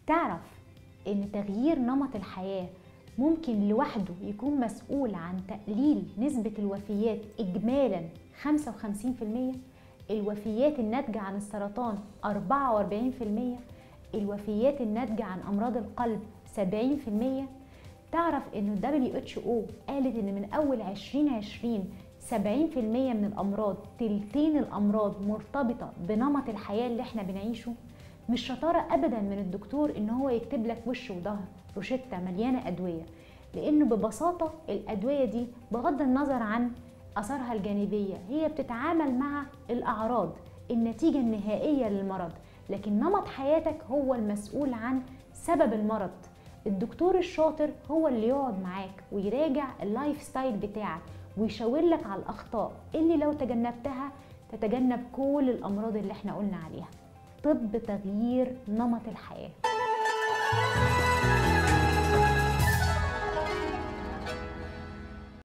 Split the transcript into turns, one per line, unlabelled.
تعرف ان تغيير نمط الحياة ممكن لوحده يكون مسؤول عن تقليل نسبة الوفيات إجمالا 55% الوفيات الناتجة عن السرطان 44% الوفيات الناتجة عن أمراض القلب 70% تعرف انه WHO قالت ان من اول 2020 70% من الامراض تلتين الامراض مرتبطه بنمط الحياه اللي احنا بنعيشه مش شطاره ابدا من الدكتور ان هو يكتب لك وش وظهر روشته مليانه ادويه لانه ببساطه الادويه دي بغض النظر عن اثارها الجانبيه هي بتتعامل مع الاعراض النتيجه النهائيه للمرض لكن نمط حياتك هو المسؤول عن سبب المرض الدكتور الشاطر هو اللي يقعد معاك ويراجع اللايف ستايل بتاعك ويشاور لك على الاخطاء اللي لو تجنبتها تتجنب كل الامراض اللي احنا قلنا عليها طب تغيير نمط الحياه